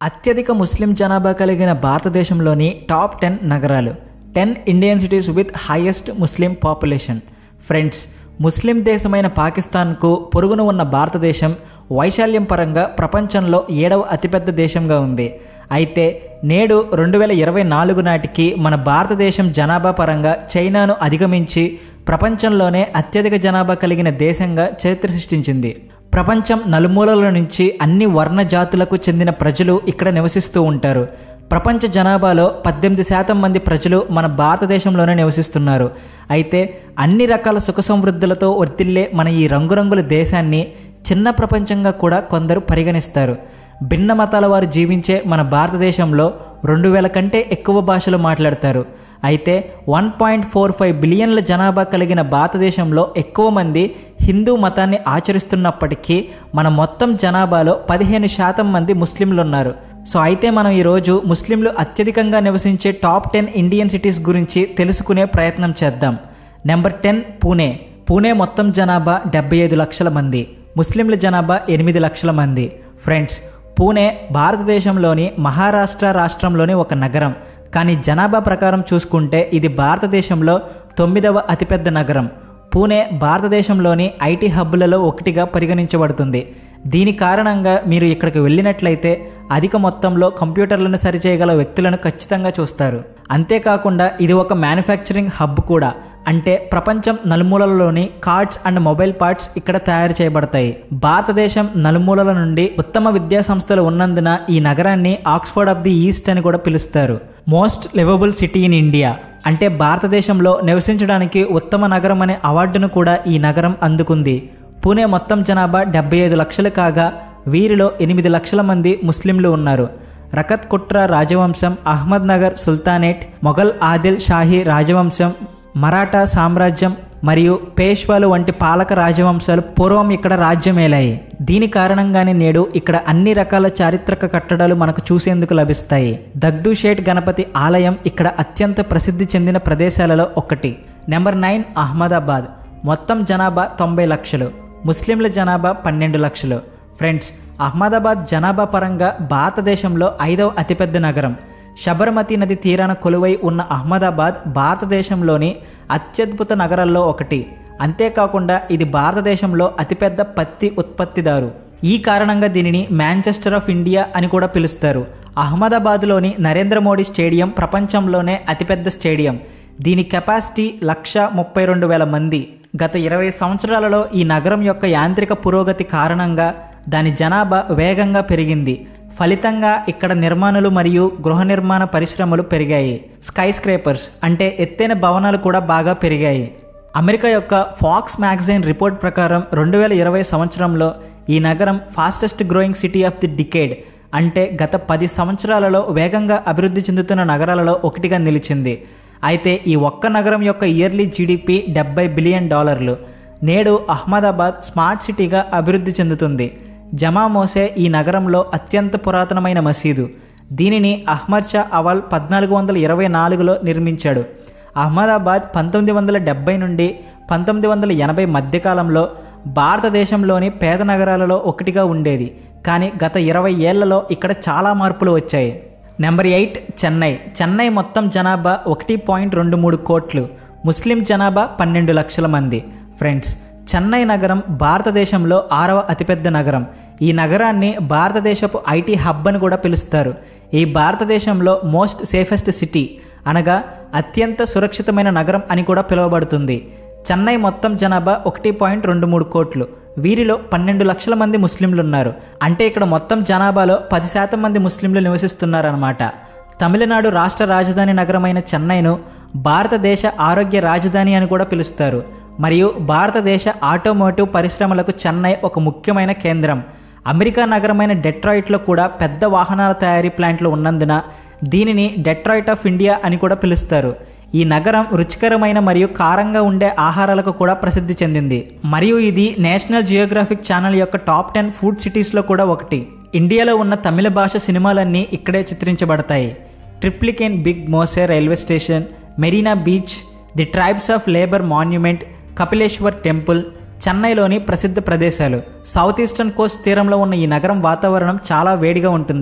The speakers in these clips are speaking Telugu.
అత్యధిక ముస్లిం జనాభా కలిగిన భారతదేశంలోని టాప్ టెన్ నగరాలు ten Indian cities with highest Muslim population friends ముస్లిం దేశమైన పాకిస్తాన్కు పొరుగున ఉన్న భారతదేశం వైశాల్యం పరంగా ప్రపంచంలో ఏడవ అతిపెద్ద దేశంగా ఉంది అయితే నేడు రెండు వేల ఇరవై నాలుగు నాటికి మన భారతదేశం జనాభా పరంగా చైనాను అధిగమించి ప్రపంచంలోనే అత్యధిక జనాభా కలిగిన దేశంగా చరిత్ర సృష్టించింది ప్రపంచం నలుమూలల నుంచి అన్ని వర్ణ జాతులకు చెందిన ప్రజలు ఇక్కడ నివసిస్తూ ఉంటారు ప్రపంచ జనాభాలో పద్దెనిమిది శాతం మంది ప్రజలు మన భారతదేశంలోనే నివసిస్తున్నారు అయితే అన్ని రకాల సుఖ సమృద్ధులతో వర్తిల్లే మన ఈ రంగురంగుల దేశాన్ని చిన్న ప్రపంచంగా కూడా కొందరు పరిగణిస్తారు భిన్న మతాల వారు జీవించే మన భారతదేశంలో రెండు వేల కంటే ఎక్కువ భాషలు మాట్లాడతారు అయితే వన్ పాయింట్ ఫోర్ ఫైవ్ బిలియన్ల జనాభా కలిగిన భారతదేశంలో ఎక్కువ మంది హిందూ మతాన్ని ఆచరిస్తున్నప్పటికీ మన మొత్తం జనాభాలో పదిహేను శాతం మంది ముస్లింలు ఉన్నారు సో అయితే మనం ఈరోజు ముస్లింలు అత్యధికంగా నివసించే టాప్ టెన్ ఇండియన్ సిటీస్ గురించి తెలుసుకునే ప్రయత్నం చేద్దాం నెంబర్ టెన్ పూణే పూణే మొత్తం జనాభా డెబ్బై ఐదు లక్షల మంది ముస్లింల జనాభా ఎనిమిది లక్షల మంది ఫ్రెండ్స్ పూణే భారతదేశంలోని మహారాష్ట్ర రాష్ట్రంలోని ఒక నగరం కానీ జనాభా ప్రకారం చూసుకుంటే ఇది భారతదేశంలో తొమ్మిదవ అతిపెద్ద నగరం పూణే భారతదేశంలోని ఐటీ హబ్బులలో ఒకటిగా పరిగణించబడుతుంది దీని కారణంగా మీరు ఇక్కడికి వెళ్ళినట్లయితే అధిక మొత్తంలో కంప్యూటర్లను సరిచేయగల వ్యక్తులను ఖచ్చితంగా చూస్తారు అంతేకాకుండా ఇది ఒక మ్యానుఫ్యాక్చరింగ్ హబ్ కూడా అంటే ప్రపంచం నలుమూలలలోని కార్డ్స్ అండ్ మొబైల్ పార్ట్స్ ఇక్కడ తయారు చేయబడతాయి భారతదేశం నలుమూలల నుండి ఉత్తమ విద్యా సంస్థలు ఉన్నందున ఈ నగరాన్ని ఆక్స్ఫర్డ్ ఆఫ్ ది ఈస్ట్ అని కూడా పిలుస్తారు most livable city in India అంటే భారతదేశంలో నివసించడానికి ఉత్తమ నగరం అనే అవార్డును కూడా ఈ నగరం అందుకుంది పూణే మొత్తం జనాభా డెబ్బై ఐదు లక్షలు కాగా వీరిలో ఎనిమిది లక్షల మంది ముస్లింలు ఉన్నారు రకత్ కుట్రా రాజవంశం అహ్మద్ నగర్ సుల్తానేట్ మొఘల్ ఆదిల్ షాహీ రాజవంశం మరాఠా సామ్రాజ్యం మరియు పేష్వాలు వంటి పాలక రాజవంశాలు పూర్వం ఇక్కడ రాజ్యమేలాయి దీని కారణంగానే నేడు ఇక్కడ అన్ని రకాల చారిత్రక కట్టడాలు మనకు చూసేందుకు లభిస్తాయి దగ్దు షేట్ గణపతి ఆలయం ఇక్కడ అత్యంత ప్రసిద్ధి చెందిన ప్రదేశాలలో ఒకటి నెంబర్ నైన్ అహ్మదాబాద్ మొత్తం జనాభా తొంభై లక్షలు ముస్లింల జనాభా పన్నెండు లక్షలు ఫ్రెండ్స్ అహ్మదాబాద్ జనాభా పరంగా భారతదేశంలో ఐదవ అతిపెద్ద నగరం శబరమతి నది తీరాన కొలువై ఉన్న అహ్మదాబాద్ భారతదేశంలోని అత్యద్భుత నగరాల్లో ఒకటి అంతేకాకుండా ఇది భారతదేశంలో అతిపెద్ద పత్తి ఉత్పత్తిదారు ఈ కారణంగా దీనిని మాంచెస్టర్ ఆఫ్ ఇండియా అని కూడా పిలుస్తారు అహ్మదాబాద్లోని నరేంద్ర మోడీ స్టేడియం ప్రపంచంలోనే అతిపెద్ద స్టేడియం దీని కెపాసిటీ లక్ష ముప్పై రెండు వేల మంది గత ఇరవై సంవత్సరాలలో ఈ నగరం యొక్క యాంత్రిక పురోగతి కారణంగా దాని జనాభా వేగంగా పెరిగింది ఫలితంగా ఇక్కడ నిర్మాణాలు మరియు గృహ నిర్మాణ పరిశ్రమలు పెరిగాయి స్కై స్క్రేపర్స్ అంటే ఎత్తైన భవనాలు కూడా బాగా పెరిగాయి అమెరికా యొక్క ఫాక్స్ మ్యాగజైన్ రిపోర్ట్ ప్రకారం రెండు వేల ఇరవై సంవత్సరంలో ఈ నగరం fastest growing city of the decade అంటే గత పది సంవత్సరాలలో వేగంగా అభివృద్ధి చెందుతున్న నగరాలలో ఒకటిగా నిలిచింది అయితే ఈ ఒక్క నగరం యొక్క ఇయర్లీ జీడిపి డెబ్బై బిలియన్ డాలర్లు నేడు అహ్మదాబాద్ స్మార్ట్ సిటీగా అభివృద్ధి చెందుతుంది జమా మోసే ఈ నగరంలో అత్యంత పురాతనమైన మసీదు దీనిని అహ్మద్ షా అవల్ పద్నాలుగు వందల ఇరవై నాలుగులో నిర్మించాడు అహ్మదాబాద్ పంతొమ్మిది వందల డెబ్బై నుండి పంతొమ్మిది వందల ఎనభై మధ్యకాలంలో భారతదేశంలోని పేద నగరాలలో ఒకటిగా ఉండేది కానీ గత ఇరవై ఏళ్లలో ఇక్కడ చాలా మార్పులు వచ్చాయి నెంబర్ ఎయిట్ చెన్నై చెన్నై మొత్తం జనాభా ఒకటి పాయింట్ రెండు మూడు కోట్లు ముస్లిం జనాభా పన్నెండు లక్షల మంది ఫ్రెండ్స్ చెన్నై నగరం భారతదేశంలో ఆరవ అతిపెద్ద నగరం ఈ నగరాన్ని భారతదేశపు ఐటీ హబ్ అని కూడా పిలుస్తారు ఈ భారతదేశంలో మోస్ట్ సేఫెస్ట్ సిటీ అనగా అత్యంత సురక్షితమైన నగరం అని కూడా పిలువబడుతుంది చెన్నై మొత్తం జనాభా ఒకటి పాయింట్ రెండు మూడు కోట్లు వీరిలో పన్నెండు లక్షల మంది ముస్లింలు ఉన్నారు అంటే ఇక్కడ మొత్తం జనాభాలో పది శాతం మంది ముస్లింలు నివసిస్తున్నారన్నమాట తమిళనాడు రాష్ట్ర రాజధాని నగరమైన చెన్నైను భారతదేశ ఆరోగ్య రాజధాని అని కూడా పిలుస్తారు మరియు భారతదేశ ఆటోమోటివ్ పరిశ్రమలకు చెన్నై ఒక ముఖ్యమైన కేంద్రం అమెరికా నగరమైన డెట్రాయిట్లో కూడా పెద్ద వాహనాల తయారీ ప్లాంట్లు ఉన్నందున దీనిని డెట్రాయిట్ ఆఫ్ ఇండియా అని కూడా పిలుస్తారు ఈ నగరం రుచికరమైన మరియు కారంగా ఉండే ఆహారాలకు కూడా ప్రసిద్ధి చెందింది మరియు ఇది నేషనల్ జియోగ్రాఫిక్ ఛానల్ యొక్క టాప్ టెన్ ఫుడ్ సిటీస్లో కూడా ఒకటి ఇండియాలో ఉన్న తమిళ భాష సినిమాలన్నీ ఇక్కడే చిత్రించబడతాయి Triplicane big mosque railway station Marina beach the triumph of labour monument Kapileshwar temple చెన్నైలోని ప్రసిద్ధ ప్రదేశాలు సౌత్ ఈస్టర్న్ కోస్ట్ తీరంలో ఉన్న ఈ నగరం వాతావరణం చాలా వేడిగా ఉంటుంది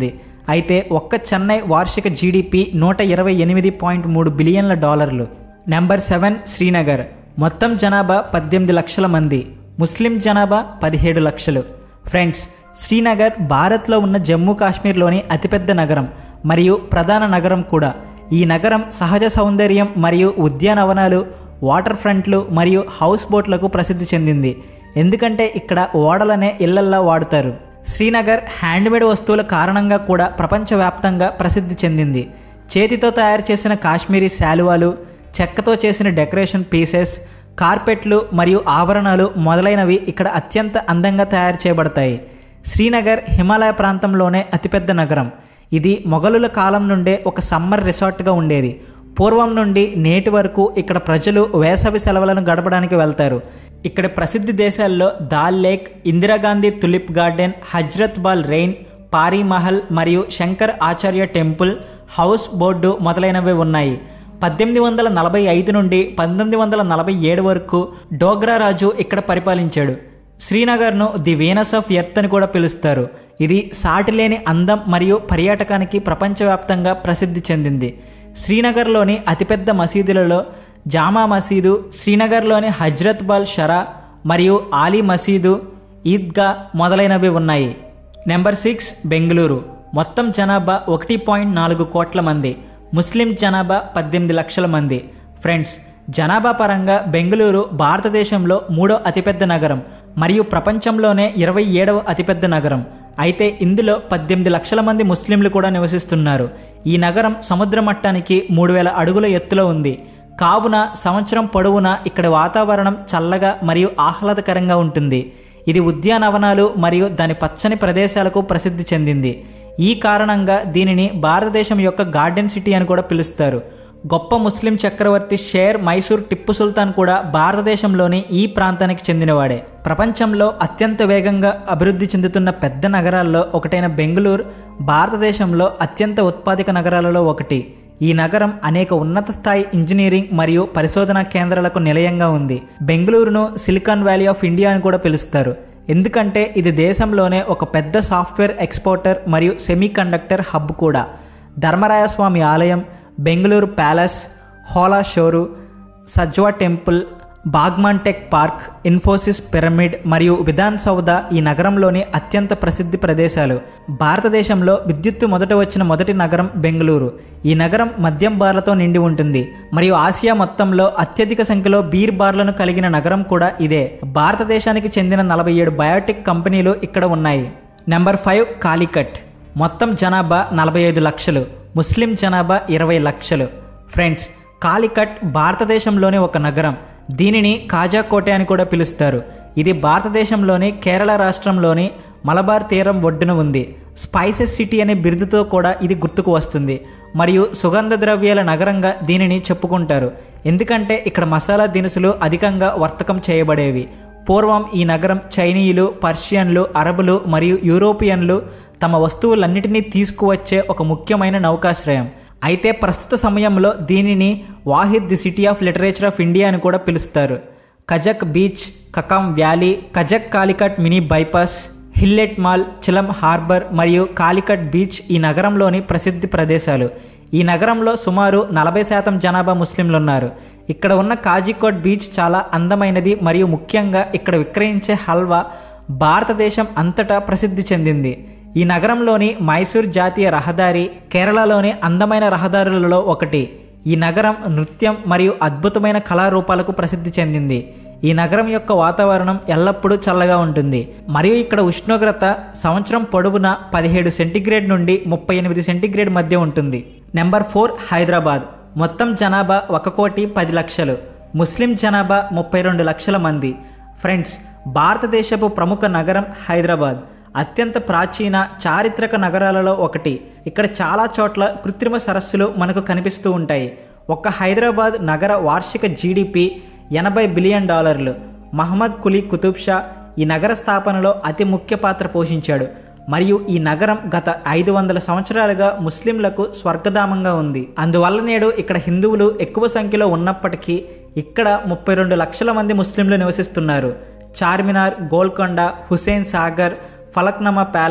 అయితే ఒక్క చెన్నై వార్షిక జీడిపి నూట ఇరవై ఎనిమిది పాయింట్ మూడు బిలియన్ల డాలర్లు నెంబర్ సెవెన్ శ్రీనగర్ మొత్తం జనాభా పద్దెనిమిది లక్షల మంది ముస్లిం జనాభా పదిహేడు లక్షలు ఫ్రెండ్స్ శ్రీనగర్ భారత్లో ఉన్న జమ్మూ కాశ్మీర్లోని అతిపెద్ద నగరం మరియు ప్రధాన నగరం కూడా ఈ నగరం సహజ సౌందర్యం మరియు ఉద్యానవనాలు వాటర్ ఫ్రంట్లు మరియు హౌస్ బోట్లకు ప్రసిద్ధి చెందింది ఎందుకంటే ఇక్కడ ఓడలనే ఇళ్లల్లా వాడుతారు శ్రీనగర్ హ్యాండ్మేడ్ వస్తువుల కారణంగా కూడా ప్రపంచవ్యాప్తంగా ప్రసిద్ధి చెందింది చేతితో తయారు చేసిన కాశ్మీరీ శాలువాలు చెక్కతో చేసిన డెకరేషన్ పీసెస్ కార్పెట్లు మరియు ఆభరణాలు మొదలైనవి ఇక్కడ అత్యంత అందంగా తయారు చేయబడతాయి శ్రీనగర్ హిమాలయ ప్రాంతంలోనే అతిపెద్ద నగరం ఇది మొఘలుల కాలం నుండే ఒక సమ్మర్ రిసార్ట్గా ఉండేది పూర్వం నుండి నేటి వరకు ఇక్కడ ప్రజలు వేసవి సెలవులను గడపడానికి వెళ్తారు ఇక్కడ ప్రసిద్ధి దేశాల్లో Dal lake Indira Gandhi tulip garden Hazratbal రెయిన్ పారీ మహల్ మరియు Shankar Acharya temple house boat మొదలైనవి ఉన్నాయి పద్దెనిమిది వందల నలభై ఐదు నుండి పంతొమ్మిది వందల నలభై ఏడు వరకు డోగ్రా రాజు ఇక్కడ పరిపాలించాడు శ్రీనగర్ను ది వీనస్ ఆఫ్ ఎర్త్ అని కూడా పిలుస్తారు ఇది సాటిలేని అందం మరియు పర్యాటకానికి ప్రపంచవ్యాప్తంగా ప్రసిద్ధి చెందింది శ్రీనగర్లోని అతిపెద్ద మసీదులలో జామా మసీదు శ్రీనగర్లోని హజ్రత్ బాల్ షరా మరియు ఆలీ మసీదు ఈద్గా మొదలైనవి ఉన్నాయి నెంబర్ సిక్స్ బెంగళూరు మొత్తం జనాభా ఒకటి పాయింట్ నాలుగు కోట్ల మంది ముస్లిం జనాభా పద్దెనిమిది లక్షల మంది ఫ్రెండ్స్ జనాభా పరంగా బెంగళూరు భారతదేశంలో మూడో అతిపెద్ద నగరం మరియు ప్రపంచంలోనే ఇరవై ఏడవ అతిపెద్ద నగరం అయితే ఇందులో పద్దెనిమిది లక్షల మంది ముస్లింలు కూడా నివసిస్తున్నారు ఈ నగరం సముద్ర మట్టానికి మూడు వేల అడుగుల ఎత్తులో ఉంది కావున సంవత్సరం పొడవునా ఇక్కడ వాతావరణం చల్లగా మరియు ఆహ్లాదకరంగా ఉంటుంది ఇది ఉద్యానవనాలు మరియు దాని పచ్చని ప్రదేశాలకు ప్రసిద్ధి చెందింది ఈ కారణంగా దీనిని భారతదేశం యొక్క గార్డెన్ సిటీ అని కూడా పిలుస్తారు గొప్ప ముస్లిం చక్రవర్తి షేర్ మైసూర్ టిప్పు సుల్తాన్ కూడా భారతదేశంలోని ఈ ప్రాంతానికి చెందినవాడే ప్రపంచంలో అత్యంత వేగంగా అభివృద్ధి చెందుతున్న పెద్ద నగరాల్లో ఒకటైన బెంగళూరు భారతదేశంలో అత్యంత ఉత్పాదక నగరాలలో ఒకటి ఈ నగరం అనేక ఉన్నత స్థాయి ఇంజనీరింగ్ మరియు పరిశోధనా కేంద్రాలకు నిలయంగా ఉంది బెంగళూరును సిలికాన్ వ్యాలీ ఆఫ్ ఇండియా అని కూడా పిలుస్తారు ఎందుకంటే ఇది దేశంలోనే ఒక పెద్ద సాఫ్ట్వేర్ ఎక్స్పోర్టర్ మరియు సెమీ కండక్టర్ హబ్ కూడా ధర్మరాయస్వామి ఆలయం బెంగళూరు ప్యాలెస్ హోలా షోరు సజ్వా temple Bagmane tech park Infosys pyramid మరియు విధాన్ సౌద ఈ నగరంలోని అత్యంత ప్రసిద్ధి ప్రదేశాలు భారతదేశంలో విద్యుత్తు మొదట వచ్చిన మొదటి నగరం బెంగళూరు ఈ నగరం మద్యం బార్లతో నిండి ఉంటుంది మరియు ఆసియా మొత్తంలో అత్యధిక సంఖ్యలో బీర్ బార్లను కలిగిన నగరం కూడా ఇదే భారతదేశానికి చెందిన నలభై ఏడు బయోటిక్ కంపెనీలు ఇక్కడ ఉన్నాయి నెంబర్ ఫైవ్ కాలికట్ మొత్తం జనాభా నలభై ఐదు లక్షలు ముస్లిం జనాభా ఇరవై లక్షలు ఫ్రెండ్స్ కాలికట్ భారతదేశంలోని ఒక నగరం దీనిని కాజాకోటె అని కూడా పిలుస్తారు ఇది భారతదేశంలోని కేరళ రాష్ట్రంలోని మలబార్ తీరం ఒడ్డున ఉంది స్పైసెస్ సిటీ అనే బిరుదుతో కూడా ఇది గుర్తుకు వస్తుంది మరియు సుగంధ ద్రవ్యాల నగరంగా దీనిని చెప్పుకుంటారు ఎందుకంటే ఇక్కడ మసాలా దినుసులు అధికంగా వర్తకం చేయబడేవి పూర్వం ఈ నగరం చైనీయులు పర్షియన్లు అరబులు మరియు యూరోపియన్లు తమ వస్తువులన్నిటినీ తీసుకువచ్చే ఒక ముఖ్యమైన నౌకాశ్రయం అయితే ప్రస్తుత సమయంలో దీనిని వాహిద్ the city of literature of India అని కూడా పిలుస్తారు కజక్ బీచ్ కకాం వ్యాలీ కజక్ Calicut mini bypass HiLite mall చిలం హార్బర్ మరియు కాలికట్ బీచ్ ఈ నగరంలోని ప్రసిద్ధి ప్రదేశాలు ఈ నగరంలో సుమారు నలభై శాతం జనాభా ముస్లింలు ఉన్నారు ఇక్కడ ఉన్న కాజీకోట్ బీచ్ చాలా అందమైనది మరియు ముఖ్యంగా ఇక్కడ విక్రయించే హల్వా భారతదేశం అంతటా ప్రసిద్ధి చెందింది ఈ నగరంలోని మైసూర్ జాతీయ రహదారి కేరళలోని అందమైన రహదారులలో ఒకటి ఈ నగరం నృత్యం మరియు అద్భుతమైన కళారూపాలకు ప్రసిద్ధి చెందింది ఈ నగరం యొక్క వాతావరణం ఎల్లప్పుడూ చల్లగా ఉంటుంది మరియు ఇక్కడ ఉష్ణోగ్రత సంవత్సరం పొడవునా పదిహేడు సెంటీగ్రేడ్ నుండి ముప్పై ఎనిమిది సెంటీగ్రేడ్ మధ్య ఉంటుంది నెంబర్ ఫోర్ హైదరాబాద్ మొత్తం జనాభా ఒక కోటి పది లక్షలు ముస్లిం జనాభా ముప్పై రెండు లక్షల మంది ఫ్రెండ్స్ భారతదేశపు ప్రముఖ నగరం హైదరాబాద్ అత్యంత ప్రాచీన చారిత్రక నగరాలలో ఒకటి ఇక్కడ చాలా చోట్ల కృత్రిమ సరస్సులు మనకు కనిపిస్తూ ఉంటాయి ఒక్క హైదరాబాద్ నగర వార్షిక జీడిపి ఎనభై బిలియన్ డాలర్లు మహమ్మద్ కులీ కుతుబ్ షా ఈ నగర స్థాపనలో అతి ముఖ్య పాత్ర పోషించాడు మరియు ఈ నగరం గత ఐదు వందల సంవత్సరాలుగా ముస్లింలకు స్వర్గధామంగా ఉంది అందువల్ల నేడు ఇక్కడ హిందువులు ఎక్కువ సంఖ్యలో ఉన్నప్పటికీ ఇక్కడ ముప్పై రెండు లక్షల మంది ముస్లింలు నివసిస్తున్నారు చార్మినార్ గోల్కొండ హుసేన్ సాగర్ ఫలక్నమా ప్యాలెస్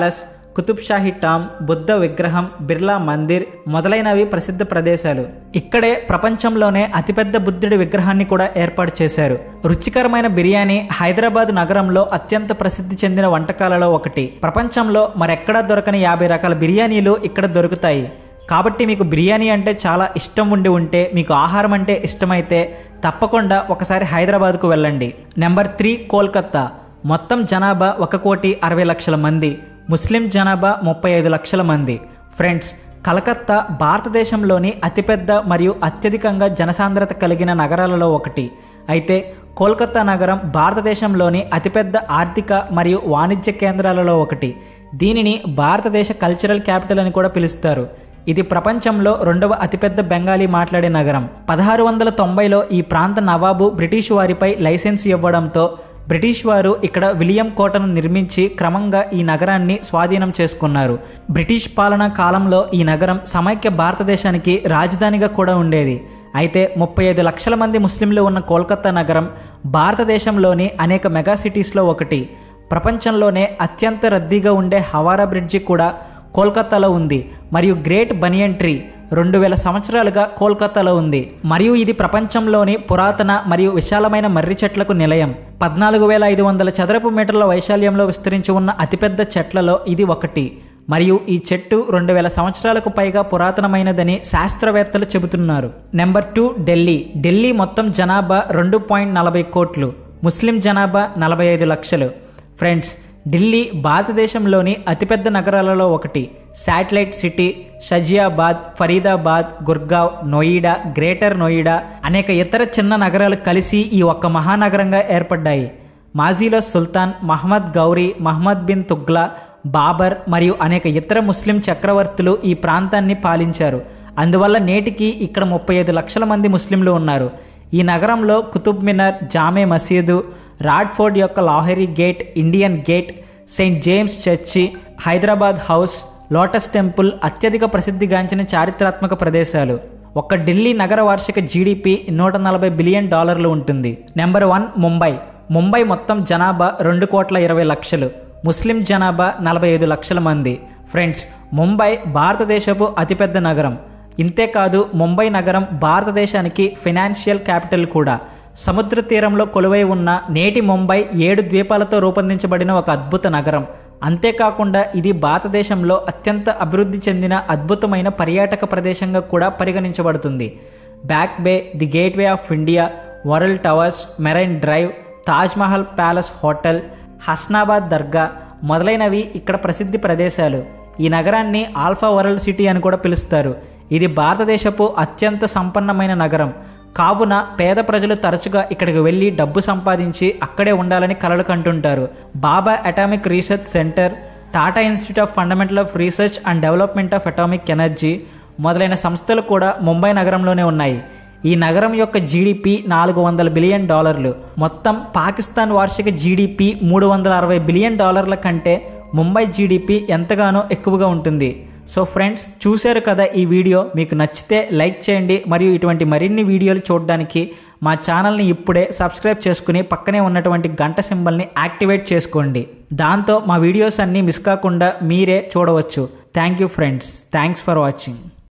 కుతుబ్ షాహీ టామ్ బుద్ధ విగ్రహం బిర్లా మందిర్ మొదలైనవి ప్రసిద్ధ ప్రదేశాలు ఇక్కడే ప్రపంచంలోనే అతిపెద్ద బుద్ధుడి విగ్రహాన్ని కూడా ఏర్పాటు చేశారు రుచికరమైన బిర్యానీ హైదరాబాద్ నగరంలో అత్యంత ప్రసిద్ధి చెందిన వంటకాలలో ఒకటి ప్రపంచంలో మరెక్కడా దొరకని యాభై రకాల బిర్యానీలు ఇక్కడ దొరుకుతాయి కాబట్టి మీకు బిర్యానీ అంటే చాలా ఇష్టం ఉండి ఉంటే మీకు ఆహారం అంటే ఇష్టమైతే తప్పకుండా ఒకసారి హైదరాబాద్కు వెళ్ళండి నెంబర్ త్రీ కోల్కత్తా మొత్తం జనాభా ఒక కోటి అరవై లక్షల మంది ముస్లిం జనాభా ముప్పై ఐదు లక్షల మంది ఫ్రెండ్స్ కలకత్తా భారతదేశంలోని అతిపెద్ద మరియు అత్యధికంగా జనసాంద్రత కలిగిన నగరాలలో ఒకటి అయితే కోల్కత్తా నగరం భారతదేశంలోని అతిపెద్ద ఆర్థిక మరియు వాణిజ్య కేంద్రాలలో ఒకటి దీనిని భారతదేశ కల్చరల్ క్యాపిటల్ అని కూడా పిలుస్తారు ఇది ప్రపంచంలో రెండవ అతిపెద్ద బెంగాలీ మాట్లాడే నగరం పదహారు వందల తొంభైలో ఈ ప్రాంత నవాబు బ్రిటిష్ వారిపై లైసెన్స్ ఇవ్వడంతో బ్రిటిష్ వారు ఇక్కడ విలియం కోటను నిర్మించి క్రమంగా ఈ నగరాన్ని స్వాధీనం చేసుకున్నారు బ్రిటిష్ పాలనా కాలంలో ఈ నగరం సమైక్య భారతదేశానికి రాజధానిగా కూడా ఉండేది అయితే ముప్పై ఐదు లక్షల మంది ముస్లింలు ఉన్న కోల్కతా నగరం భారతదేశంలోని అనేక మెగా సిటీస్లో ఒకటి ప్రపంచంలోనే అత్యంత రద్దీగా ఉండే హవారా బ్రిడ్జి కూడా కోల్కతాలో ఉంది మరియు గ్రేట్ బనియన్ ట్రీ రెండు వేల సంవత్సరాలుగా కోల్కతాలో ఉంది మరియు ఇది ప్రపంచంలోని పురాతన మరియు విశాలమైన మర్రి చెట్లకు నిలయం పద్నాలుగు వేల ఐదు వందల చదరపు మీటర్ల వైశాల్యంలో విస్తరించి ఉన్న అతిపెద్ద చెట్లలో ఇది ఒకటి మరియు ఈ చెట్టు రెండు వేల సంవత్సరాలకు పైగా పురాతనమైనదని శాస్త్రవేత్తలు చెబుతున్నారు నెంబర్ టూ ఢిల్లీ ఢిల్లీ మొత్తం జనాభా రెండు పాయింట్ నలభై కోట్లు ముస్లిం జనాభా నలభై ఐదు లక్షలు ఫ్రెండ్స్ ఢిల్లీ భారతదేశంలోని అతిపెద్ద నగరాలలో ఒకటి satellite city Ghaziabad Faridabad Gurgaon Noida greater Noida అనేక ఇతర చిన్న నగరాలు కలిసి ఈ ఒక్క మహానగరంగా ఏర్పడ్డాయి మాజీలో సుల్తాన్ మహమ్మద్ గౌరీ మహమ్మద్ బిన్ తుగ్లా బాబర్ మరియు అనేక ఇతర ముస్లిం చక్రవర్తులు ఈ ప్రాంతాన్ని పాలించారు అందువల్ల నేటికి ఇక్కడ ముప్పై ఐదు లక్షల మంది ముస్లింలు ఉన్నారు ఈ నగరంలో కుతుబ్ మినార్ జామే మసీదు రాడ్ఫోర్డ్ యొక్క Lahori gate Indian gate saint James church Hyderabad house lotus temple అత్యధిక ప్రసిద్ధిగాంచిన చారిత్రాత్మక ప్రదేశాలు ఒక్క ఢిల్లీ నగర వార్షిక జీడిపి నూట నలభై బిలియన్ డాలర్లు ఉంటుంది నెంబర్ వన్ ముంబై ముంబై మొత్తం జనాభా రెండు కోట్ల ఇరవై లక్షలు ముస్లిం జనాభా నలభై ఐదు లక్షల మంది ఫ్రెండ్స్ ముంబై భారతదేశపు అతిపెద్ద నగరం ఇంతేకాదు ముంబై నగరం భారతదేశానికి ఫినాన్షియల్ క్యాపిటల్ కూడా సముద్ర తీరంలో కొలువై ఉన్న నేటి ముంబై ఏడు ద్వీపాలతో రూపొందించబడిన ఒక అద్భుత నగరం అంతేకాకుండా ఇది భారతదేశంలో అత్యంత అభివృద్ధి చెందిన అద్భుతమైన పర్యాటక ప్రదేశంగా కూడా పరిగణించబడుతుంది back bay the gateway of India world towers marine drive Taj Mahal palace hotel Hasnabad దర్గా మొదలైనవి ఇక్కడ ప్రసిద్ధి ప్రదేశాలు ఈ నగరాన్ని ఆల్ఫా వరల్డ్ సిటీ అని కూడా పిలుస్తారు ఇది భారతదేశపు అత్యంత సంపన్నమైన నగరం కావున పేద ప్రజలు తరచుగా ఇక్కడికి వెళ్ళి డబ్బు సంపాదించి అక్కడే ఉండాలని కలలు కంటుంటారు Bhabha atomic research centre Tata institute of fundamental of research and development of atomic energy మొదలైన సంస్థలు కూడా ముంబై నగరంలోనే ఉన్నాయి ఈ నగరం యొక్క జీడిపి నాలుగు వందల బిలియన్ డాలర్లు మొత్తం పాకిస్తాన్ వార్షిక జీడిపి మూడు వందల అరవై బిలియన్ డాలర్ల కంటే ముంబై జీడిపి ఎంతగానో ఎక్కువగా ఉంటుంది సో ఫ్రెండ్స్ చూశారు కదా ఈ వీడియో మీకు నచ్చితే లైక్ చేయండి మరియు ఇటువంటి మరిన్ని వీడియోలు చూడడానికి మా ఛానల్ని ఇప్పుడే సబ్స్క్రైబ్ చేసుకుని పక్కనే ఉన్నటువంటి గంట సింబల్ని యాక్టివేట్ చేసుకోండి దాంతో మా వీడియోస్ అన్నీ మిస్ కాకుండా మీరే చూడవచ్చు thank you friends thanks for watching